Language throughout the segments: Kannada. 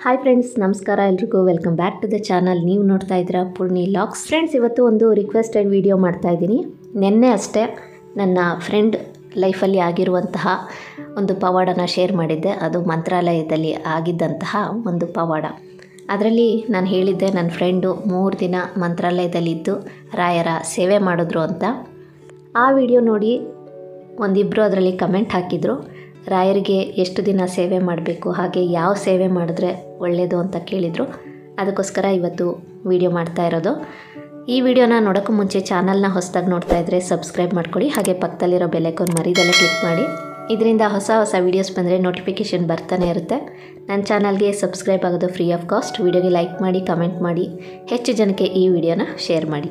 ಹಾಯ್ ಫ್ರೆಂಡ್ಸ್ ನಮಸ್ಕಾರ ಎಲ್ರಿಗೂ welcome back to the channel ನೀವು ನೋಡ್ತಾ ಇದ್ದೀರಾ ಪೂರ್ಣಿ ಲಾಕ್ಸ್ ಫ್ರೆಂಡ್ಸ್ ಇವತ್ತು ಒಂದು ರಿಕ್ವೆಸ್ಟೆಡ್ ವಿಡಿಯೋ ಮಾಡ್ತಾ ಇದ್ದೀನಿ ನಿನ್ನೆ ಅಷ್ಟೇ ನನ್ನ ಫ್ರೆಂಡ್ ಲೈಫಲ್ಲಿ ಆಗಿರುವಂತಹ ಒಂದು ಪವಾಡನ ಶೇರ್ ಮಾಡಿದ್ದೆ ಅದು ಮಂತ್ರಾಲಯದಲ್ಲಿ ಆಗಿದ್ದಂತಹ ಒಂದು ಪವಾಡ ಅದರಲ್ಲಿ ನಾನು ಹೇಳಿದ್ದೆ ನನ್ನ ಫ್ರೆಂಡು ಮೂರು ದಿನ ಮಂತ್ರಾಲಯದಲ್ಲಿದ್ದು ರಾಯರ ಸೇವೆ ಮಾಡಿದ್ರು ಅಂತ ಆ ವಿಡಿಯೋ ನೋಡಿ ಒಂದಿಬ್ಬರು ಅದರಲ್ಲಿ ಕಮೆಂಟ್ ಹಾಕಿದರು ರಾಯರಿಗೆ ಎಷ್ಟು ದಿನ ಸೇವೆ ಮಾಡಬೇಕು ಹಾಗೆ ಯಾವ ಸೇವೆ ಮಾಡಿದ್ರೆ ಒಳ್ಳೆಯದು ಅಂತ ಕೇಳಿದರು ಅದಕ್ಕೋಸ್ಕರ ಇವತ್ತು ವಿಡಿಯೋ ಮಾಡ್ತಾ ಇರೋದು ಈ ವಿಡಿಯೋನ ನೋಡೋಕ್ಕೂ ಮುಂಚೆ ಚಾನಲ್ನ ಹೊಸದಾಗಿ ನೋಡ್ತಾ ಇದ್ದರೆ ಸಬ್ಸ್ಕ್ರೈಬ್ ಮಾಡ್ಕೊಳ್ಳಿ ಹಾಗೆ ಪಕ್ಕದಲ್ಲಿರೋ ಬೆಲೆಕೋನ್ ಮರಿದಲ್ಲೇ ಕ್ಲಿಕ್ ಮಾಡಿ ಇದರಿಂದ ಹೊಸ ಹೊಸ ವೀಡಿಯೋಸ್ ಬಂದರೆ ನೋಟಿಫಿಕೇಷನ್ ಬರ್ತಾನೆ ಇರುತ್ತೆ ನನ್ನ ಚಾನಲ್ಗೆ ಸಬ್ಸ್ಕ್ರೈಬ್ ಆಗೋದು ಫ್ರೀ ಆಫ್ ಕಾಸ್ಟ್ ವಿಡಿಯೋಗೆ ಲೈಕ್ ಮಾಡಿ ಕಮೆಂಟ್ ಮಾಡಿ ಹೆಚ್ಚು ಜನಕ್ಕೆ ಈ ವಿಡಿಯೋನ ಶೇರ್ ಮಾಡಿ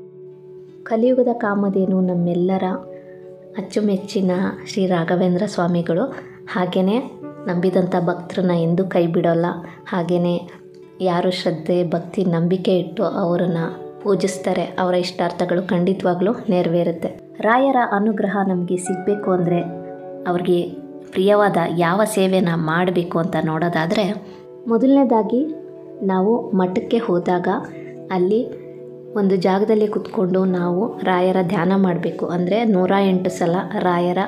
ಕಲಿಯುಗದ ಕಾಮಧೇನು ನಮ್ಮೆಲ್ಲರ ಅಚ್ಚುಮೆಚ್ಚಿನ ಶ್ರೀ ರಾಘವೇಂದ್ರ ಸ್ವಾಮಿಗಳು ಹಾಗೆಯೇ ನಂಬಿದಂಥ ಭಕ್ತರನ್ನ ಎಂದೂ ಕೈ ಬಿಡೋಲ್ಲ ಹಾಗೆಯೇ ಯಾರು ಶ್ರದ್ಧೆ ಭಕ್ತಿ ನಂಬಿಕೆ ಇಟ್ಟು ಅವರನ್ನು ಪೂಜಿಸ್ತಾರೆ ಅವರ ಇಷ್ಟಾರ್ಥಗಳು ಖಂಡಿತವಾಗ್ಲೂ ನೆರವೇರುತ್ತೆ ರಾಯರ ಅನುಗ್ರಹ ನಮಗೆ ಸಿಗಬೇಕು ಅಂದರೆ ಅವ್ರಿಗೆ ಪ್ರಿಯವಾದ ಯಾವ ಸೇವೆನ ಮಾಡಬೇಕು ಅಂತ ನೋಡೋದಾದರೆ ಮೊದಲನೇದಾಗಿ ನಾವು ಮಠಕ್ಕೆ ಹೋದಾಗ ಅಲ್ಲಿ ಒಂದು ಜಾಗದಲ್ಲಿ ಕುತ್ಕೊಂಡು ನಾವು ರಾಯರ ಧ್ಯಾನ ಮಾಡಬೇಕು ಅಂದರೆ ನೂರ ಎಂಟು ಸಲ ರಾಯರ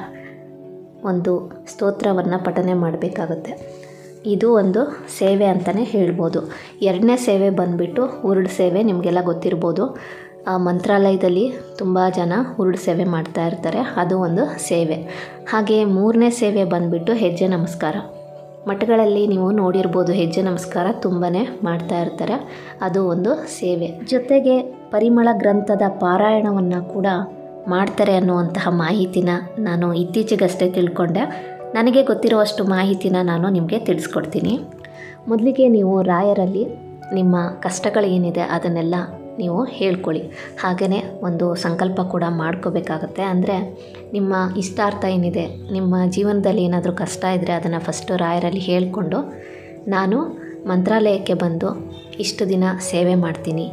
ಒಂದು ಸ್ತೋತ್ರವನ್ನು ಪಠನೆ ಮಾಡಬೇಕಾಗುತ್ತೆ ಇದು ಒಂದು ಸೇವೆ ಅಂತಲೇ ಹೇಳ್ಬೋದು ಎರಡನೇ ಸೇವೆ ಬಂದುಬಿಟ್ಟು ಉರುಳು ಸೇವೆ ನಿಮಗೆಲ್ಲ ಗೊತ್ತಿರ್ಬೋದು ಆ ಮಂತ್ರಾಲಯದಲ್ಲಿ ತುಂಬ ಜನ ಉರುಳು ಸೇವೆ ಮಾಡ್ತಾ ಇರ್ತಾರೆ ಅದು ಒಂದು ಸೇವೆ ಹಾಗೆ ಮೂರನೇ ಸೇವೆ ಬಂದುಬಿಟ್ಟು ಹೆಜ್ಜೆ ನಮಸ್ಕಾರ ಮಠಗಳಲ್ಲಿ ನೀವು ನೋಡಿರ್ಬೋದು ಹೆಜ್ಜೆ ನಮಸ್ಕಾರ ತುಂಬಾ ಮಾಡ್ತಾ ಇರ್ತಾರೆ ಅದು ಒಂದು ಸೇವೆ ಜೊತೆಗೆ ಪರಿಮಳ ಗ್ರಂಥದ ಪಾರಾಯಣವನ್ನು ಕೂಡ ಮಾಡ್ತಾರೆ ಅನ್ನುವಂತಹ ಮಾಹಿತಿನ ನಾನು ಇತ್ತೀಚೆಗಷ್ಟೇ ತಿಳ್ಕೊಂಡೆ ನನಗೆ ಗೊತ್ತಿರುವಷ್ಟು ಮಾಹಿತಿನ ನಾನು ನಿಮಗೆ ತಿಳಿಸ್ಕೊಡ್ತೀನಿ ಮೊದಲಿಗೆ ನೀವು ರಾಯರಲ್ಲಿ ನಿಮ್ಮ ಕಷ್ಟಗಳೇನಿದೆ ಅದನ್ನೆಲ್ಲ ನೀವು ಹೇಳ್ಕೊಳ್ಳಿ ಹಾಗೆಯೇ ಒಂದು ಸಂಕಲ್ಪ ಕೂಡ ಮಾಡ್ಕೋಬೇಕಾಗತ್ತೆ ಅಂದರೆ ನಿಮ್ಮ ಇಷ್ಟಾರ್ಥ ಏನಿದೆ ನಿಮ್ಮ ಜೀವನದಲ್ಲಿ ಏನಾದರೂ ಕಷ್ಟ ಇದ್ದರೆ ಅದನ್ನು ಫಸ್ಟು ರಾಯರಲ್ಲಿ ಹೇಳಿಕೊಂಡು ನಾನು ಮಂತ್ರಾಲಯಕ್ಕೆ ಬಂದು ಇಷ್ಟು ದಿನ ಸೇವೆ ಮಾಡ್ತೀನಿ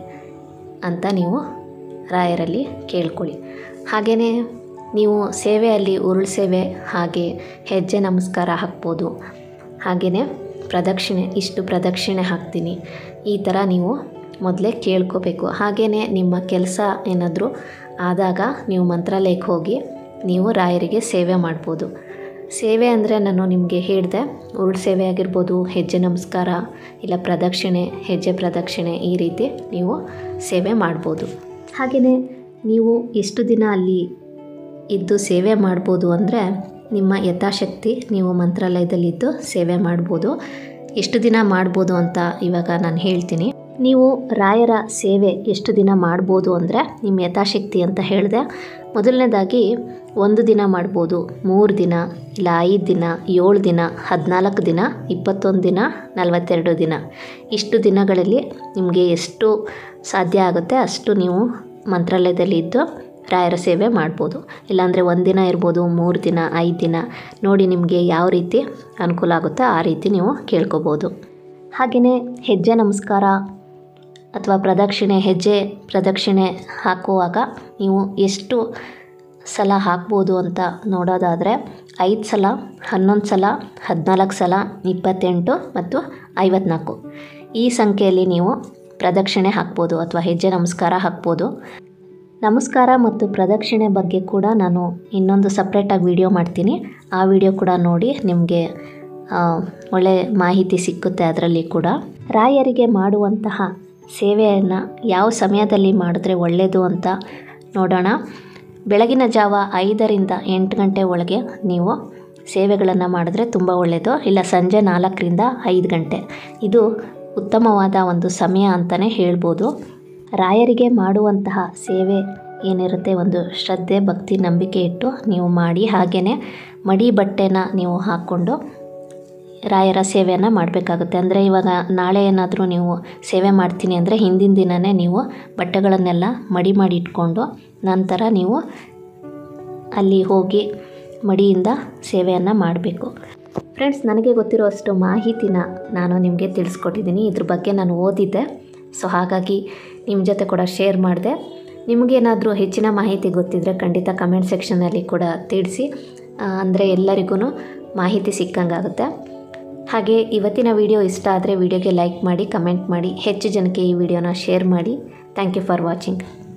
ಅಂತ ನೀವು ರಾಯರಲ್ಲಿ ಕೇಳ್ಕೊಳ್ಳಿ ಹಾಗೆಯೇ ನೀವು ಸೇವೆಯಲ್ಲಿ ಉರುಳು ಸೇವೆ ಹಾಗೆ ಹೆಜ್ಜೆ ನಮಸ್ಕಾರ ಹಾಕ್ಬೋದು ಹಾಗೆಯೇ ಪ್ರದಕ್ಷಿಣೆ ಇಷ್ಟು ಪ್ರದಕ್ಷಿಣೆ ಹಾಕ್ತೀನಿ ಈ ಥರ ನೀವು ಮೊದಲೇ ಕೇಳ್ಕೋಬೇಕು ಹಾಗೆಯೇ ನಿಮ್ಮ ಕೆಲಸ ಏನಾದರೂ ಆದಾಗ ನೀವು ಮಂತ್ರಾಲಯಕ್ಕೆ ಹೋಗಿ ನೀವು ರಾಯರಿಗೆ ಸೇವೆ ಮಾಡ್ಬೋದು ಸೇವೆ ಅಂದರೆ ನಾನು ನಿಮಗೆ ಹೇಳಿದೆ ಉರುಳು ಸೇವೆ ಆಗಿರ್ಬೋದು ಹೆಜ್ಜೆ ನಮಸ್ಕಾರ ಇಲ್ಲ ಪ್ರದಕ್ಷಿಣೆ ಹೆಜ್ಜೆ ಪ್ರದಕ್ಷಿಣೆ ಈ ರೀತಿ ನೀವು ಸೇವೆ ಮಾಡ್ಬೋದು ಹಾಗೆಯೇ ನೀವು ಎಷ್ಟು ದಿನ ಅಲ್ಲಿ ಇದ್ದು ಸೇವೆ ಮಾಡ್ಬೋದು ಅಂದರೆ ನಿಮ್ಮ ಯಥಾಶಕ್ತಿ ನೀವು ಮಂತ್ರಾಲಯದಲ್ಲಿದ್ದು ಸೇವೆ ಮಾಡ್ಬೋದು ಎಷ್ಟು ದಿನ ಮಾಡ್ಬೋದು ಅಂತ ಇವಾಗ ನಾನು ಹೇಳ್ತೀನಿ ನೀವು ರಾಯರ ಸೇವೆ ಎಷ್ಟು ದಿನ ಮಾಡ್ಬೋದು ಅಂದರೆ ನಿಮ್ಮ ಯಥಾಶಕ್ತಿ ಅಂತ ಹೇಳಿದೆ ಮೊದಲನೇದಾಗಿ ಒಂದು ದಿನ ಮಾಡ್ಬೋದು ಮೂರು ದಿನ ಇಲ್ಲ ಐದು ದಿನ ಏಳು ದಿನ ಹದಿನಾಲ್ಕು ದಿನ ಇಪ್ಪತ್ತೊಂದು ದಿನ ನಲವತ್ತೆರಡು ದಿನ ಇಷ್ಟು ದಿನಗಳಲ್ಲಿ ನಿಮಗೆ ಎಷ್ಟು ಸಾಧ್ಯ ಆಗುತ್ತೆ ಅಷ್ಟು ನೀವು ಮಂತ್ರಾಲಯದಲ್ಲಿ ಇದ್ದು ರಾಯರ ಸೇವೆ ಮಾಡ್ಬೋದು ಇಲ್ಲಾಂದರೆ ಒಂದು ದಿನ ಇರ್ಬೋದು ಮೂರು ದಿನ ಐದು ದಿನ ನೋಡಿ ನಿಮಗೆ ಯಾವ ರೀತಿ ಅನುಕೂಲ ಆಗುತ್ತೋ ಆ ರೀತಿ ನೀವು ಕೇಳ್ಕೊಬೋದು ಹಾಗೆಯೇ ಹೆಜ್ಜೆ ನಮಸ್ಕಾರ ಅಥವಾ ಪ್ರದಕ್ಷಿಣೆ ಹೆಜ್ಜೆ ಪ್ರದಕ್ಷಿಣೆ ಹಾಕುವಾಗ ನೀವು ಎಷ್ಟು ಸಲ ಹಾಕ್ಬೋದು ಅಂತ ನೋಡೋದಾದರೆ ಐದು ಸಲ ಹನ್ನೊಂದು ಸಲ ಹದಿನಾಲ್ಕು ಸಲ ಇಪ್ಪತ್ತೆಂಟು ಮತ್ತು ಐವತ್ನಾಲ್ಕು ಈ ಸಂಖ್ಯೆಯಲ್ಲಿ ನೀವು ಪ್ರದಕ್ಷಿಣೆ ಹಾಕ್ಬೋದು ಅಥವಾ ಹೆಜ್ಜೆ ನಮಸ್ಕಾರ ಹಾಕ್ಬೋದು ನಮಸ್ಕಾರ ಮತ್ತು ಪ್ರದಕ್ಷಿಣೆ ಬಗ್ಗೆ ಕೂಡ ನಾನು ಇನ್ನೊಂದು ಸಪ್ರೇಟಾಗಿ ವಿಡಿಯೋ ಮಾಡ್ತೀನಿ ಆ ವಿಡಿಯೋ ಕೂಡ ನೋಡಿ ನಿಮಗೆ ಒಳ್ಳೆ ಮಾಹಿತಿ ಸಿಕ್ಕುತ್ತೆ ಅದರಲ್ಲಿ ಕೂಡ ರಾಯರಿಗೆ ಮಾಡುವಂತಹ ಸೇವೆಯನ್ನು ಯಾವ ಸಮಯದಲ್ಲಿ ಮಾಡಿದ್ರೆ ಒಳ್ಳೆಯದು ಅಂತ ನೋಡೋಣ ಬೆಳಗಿನ ಜಾವ ಐದರಿಂದ ಎಂಟು ಗಂಟೆ ಒಳಗೆ ನೀವು ಸೇವೆಗಳನ್ನು ಮಾಡಿದ್ರೆ ತುಂಬ ಒಳ್ಳೆಯದು ಇಲ್ಲ ಸಂಜೆ ನಾಲ್ಕರಿಂದ ಐದು ಗಂಟೆ ಇದು ಉತ್ತಮವಾದ ಒಂದು ಸಮಯ ಅಂತಲೇ ಹೇಳ್ಬೋದು ರಾಯರಿಗೆ ಮಾಡುವಂತಹ ಸೇವೆ ಏನಿರುತ್ತೆ ಒಂದು ಶ್ರದ್ಧೆ ಭಕ್ತಿ ನಂಬಿಕೆ ಇಟ್ಟು ನೀವು ಮಾಡಿ ಹಾಗೆಯೇ ಮಡಿ ಬಟ್ಟೆನ ನೀವು ಹಾಕ್ಕೊಂಡು ರಾಯರ ಸೇವೆಯನ್ನು ಮಾಡಬೇಕಾಗುತ್ತೆ ಅಂದರೆ ಇವಾಗ ನಾಳೆ ಏನಾದರೂ ನೀವು ಸೇವೆ ಮಾಡ್ತೀನಿ ಅಂದರೆ ಹಿಂದಿನ ದಿನವೇ ನೀವು ಬಟ್ಟೆಗಳನ್ನೆಲ್ಲ ಮಡಿ ಮಾಡಿ ಇಟ್ಕೊಂಡು ನಂತರ ನೀವು ಅಲ್ಲಿ ಹೋಗಿ ಮಡಿಯಿಂದ ಸೇವೆಯನ್ನು ಮಾಡಬೇಕು ಫ್ರೆಂಡ್ಸ್ ನನಗೆ ಗೊತ್ತಿರುವಷ್ಟು ಮಾಹಿತಿನ ನಾನು ನಿಮಗೆ ತಿಳಿಸ್ಕೊಟ್ಟಿದ್ದೀನಿ ಇದ್ರ ಬಗ್ಗೆ ನಾನು ಓದಿದ್ದೆ ಸೊ ಹಾಗಾಗಿ ನಿಮ್ಮ ಜೊತೆ ಕೂಡ ಶೇರ್ ಮಾಡಿದೆ ನಿಮಗೇನಾದರೂ ಹೆಚ್ಚಿನ ಮಾಹಿತಿ ಗೊತ್ತಿದ್ದರೆ ಖಂಡಿತ ಕಮೆಂಟ್ ಸೆಕ್ಷನಲ್ಲಿ ಕೂಡ ತಿಳಿಸಿ ಅಂದರೆ ಎಲ್ಲರಿಗೂ ಮಾಹಿತಿ ಸಿಕ್ಕಂಗಾಗುತ್ತೆ ಹಾಗೆ ಇವತ್ತಿನ ವಿಡಿಯೋ ಇಷ್ಟ ಆದರೆ ವಿಡಿಯೋಗೆ ಲೈಕ್ ಮಾಡಿ ಕಮೆಂಟ್ ಮಾಡಿ ಹೆಚ್ಚು ಜನಕ್ಕೆ ಈ ವಿಡಿಯೋನ ಶೇರ್ ಮಾಡಿ ಥ್ಯಾಂಕ್ ಯು ಫಾರ್ ವಾಚಿಂಗ್